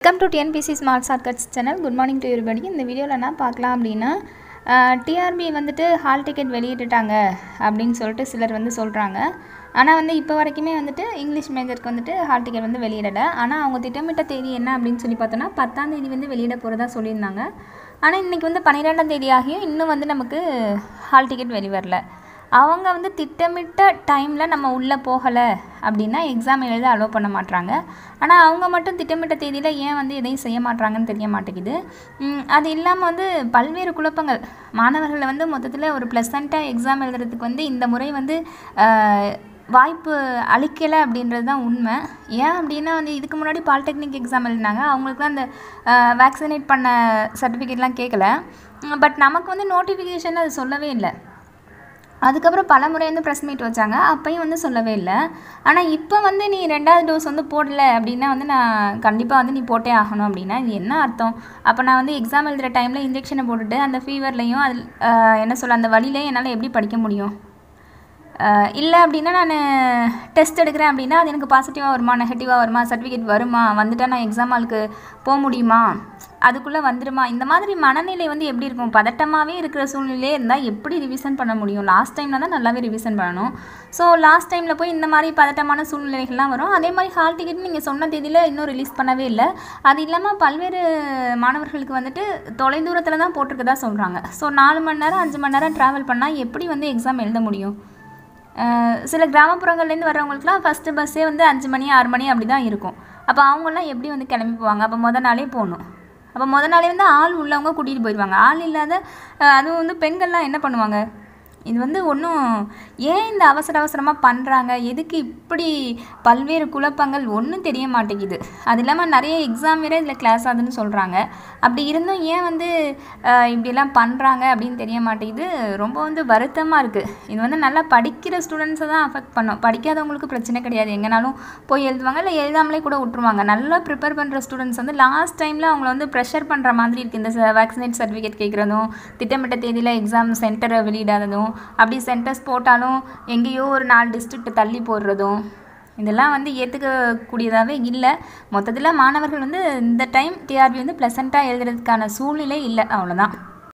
welcome to TNPSC smart shortcuts channel good morning to everybody இந்த வீடியோவில் என்ன பார்க்கலாம் அப்படின்னா டிஆர்பி வந்துட்டு ஹால் டிக்கெட் வெளியிட்டுட்டாங்க அப்படின்னு சொல்லிட்டு சிலர் வந்து சொல்கிறாங்க ஆனால் வந்து இப்போ வரைக்குமே வந்துட்டு இங்கிலீஷ் மேஜருக்கு வந்துட்டு ஹால் டிக்கெட் வந்து வெளியிடலை ஆனால் அவங்க திட்டமிட்ட தேதி என்ன அப்படின்னு சொல்லி பார்த்தோன்னா பத்தாம் தேதி வந்து வெளியிட போகிறதா சொல்லியிருந்தாங்க ஆனால் இன்றைக்கி வந்து பன்னிரெண்டாம் தேதி ஆகியும் இன்னும் வந்து நமக்கு ஹால் டிக்கெட் வெளிவரல அவங்க வந்து திட்டமிட்ட டைமில் நம்ம உள்ளே போகலை அப்படின்னா எக்ஸாம் எழுத அலோவ் பண்ண மாட்றாங்க ஆனால் அவங்க மட்டும் திட்டமிட்ட தேதியில் ஏன் வந்து எதையும் செய்ய மாட்றாங்கன்னு தெரிய மாட்டேங்குது உம், அது இல்லாமல் வந்து பல்வேறு குழப்பங்கள் மாணவர்களை வந்து மொத்தத்தில் ஒரு ப்ளசண்ட்டாக எக்ஸாம் எழுதுறதுக்கு வந்து இந்த முறை வந்து ஆஹ், வாய்ப்பு அளிக்கலை அப்படின்றது தான் உண்மை ஏன் அப்படின்னா வந்து இதுக்கு முன்னாடி பாலிடெக்னிக் எக்ஸாம் எழுதினாங்க அவங்களுக்குலாம் அந்த வேக்சினேட் பண்ண சர்டிஃபிகேட்லாம் கேட்கல பட் நமக்கு வந்து நோட்டிஃபிகேஷன் அது சொல்லவே இல்லை அதுக்கப்புறம் பல முறை வந்து ப்ரெஸ் மீட் வச்சாங்க அப்பையும் வந்து சொல்லவே இல்லை ஆனால் இப்போ வந்து நீ ரெண்டாவது டோஸ் வந்து போடல அப்படின்னா வந்து நான் கண்டிப்பாக வந்து நீ போட்டே ஆகணும் அப்படின்னா இது என்ன அர்த்தம் அப்போ நான் வந்து எக்ஸாம் எழுதுகிற டைமில் இன்ஜெக்ஷனை போட்டுட்டு அந்த ஃபீவர்லேயும் அது ஆஹ், என்ன சொல்ல அந்த வழியிலையும் என்னால் எப்படி படிக்க முடியும் இல்லை அப்படின்னா நான் டெஸ்ட் எடுக்கிறேன் அப்படின்னா அது எனக்கு பாசிட்டிவாக வருமா நெகட்டிவாக வருமா சர்டிஃபிகேட் வருமா வந்துட்டா நான் எக்ஸாம் ஹாலுக்கு போக முடியுமா அதுக்குள்ளே வந்துடுமா இந்த மாதிரி மனநிலை வந்து எப்படி இருக்கும் பதட்டமாகவே இருக்கிற சூழ்நிலையே இருந்தால் எப்படி ரிவிஷன் பண்ண முடியும் லாஸ்ட் டைமில் தான் நல்லாவே ரிவிஷன் பண்ணணும் ஸோ லாஸ்ட் டைமில் போய் இந்த மாதிரி பதட்டமான சூழ்நிலைகள்லாம் வரும் அதே மாதிரி ஹால் டிக்கெட் நீங்கள் சொன்ன தேதியில் இன்னும் ரிலீஸ் பண்ணவே இல்லை அது இல்லாமல் பல்வேறு மாணவர்களுக்கு வந்துட்டு தொலைதூரத்தில் தான் போட்டிருக்கதா சொல்கிறாங்க ஸோ நாலு மணி நேரம் அஞ்சு மணி நேரம் ட்ராவல் பண்ணால் எப்படி வந்து எக்ஸாம் எழுத முடியும் அஹ் சில கிராமப்புறங்கள்லேருந்து வர்றவங்களுக்குலாம் ஃபஸ்ட்டு பஸ்ஸே வந்து அஞ்சு மணி ஆறு மணி அப்படி தான் இருக்கும் அப்போ அவங்கெல்லாம் எப்படி வந்து கிளம்பி போவாங்க அப்போ முத நாளே போகணும் அப்போ முத நாளே வந்து ஆள் உள்ளவங்க கூட்டிகிட்டு போயிடுவாங்க ஆள் இல்லாத அஹ் அதுவும் வந்து பெண்கள்லாம் என்ன பண்ணுவாங்க இது வந்து ஒன்றும் ஏன் இந்த அவசர அவசரமாக பண்ணுறாங்க எதுக்கு இப்படி பல்வேறு குழப்பங்கள் ஒன்றும் தெரிய மாட்டேங்குது அது இல்லாமல் நிறைய எக்ஸாம் வேறு இதில் கிளாஸ் ஆகுதுன்னு சொல்கிறாங்க அப்படி இருந்தும் ஏன் வந்து அஹ், இப்படியெல்லாம் பண்ணுறாங்க அப்படின்னு தெரிய மாட்டேங்குது ரொம்ப வந்து வருத்தமாக இருக்குது இது வந்து நல்லா படிக்கிற ஸ்டூடெண்ட்ஸை தான் அஃபெக்ட் பண்ணும் படிக்காதவங்களுக்கு பிரச்சனை கிடையாது எங்கேனாலும் போய் எழுதுவாங்க இல்லை எழுதாமலே கூட விட்ருவாங்க நல்லா ப்ரிப்பேர் பண்ணுற ஸ்டூடெண்ட்ஸ் வந்து லாஸ்ட் டைமில் அவங்கள வந்து ப்ரெஷர் பண்ணுற மாதிரி இருக்குது இந்த வேக்சினேட் சர்டிஃபிகேட் கேட்குறதும் திட்டமிட்ட தேதியில் எக்ஸாம் சென்டரை வெளியிடாததும் அப்படி சென்டர்ஸ் போட்டாலும் எங்கேயோ ஒரு நாலு டிஸ்ட்ரிக்ட் தள்ளி போடுறதும் இதெல்லாம் வந்து ஏற்றுக்கக்கூடியதாகவே இல்லை மொத்தத்தில் மாணவர்கள் வந்து இந்த டைம் டிஆர்பி வந்து ப்ளசண்ட்டாக எழுதுறதுக்கான சூழ்நிலை இல்லை அவ்வளோதான்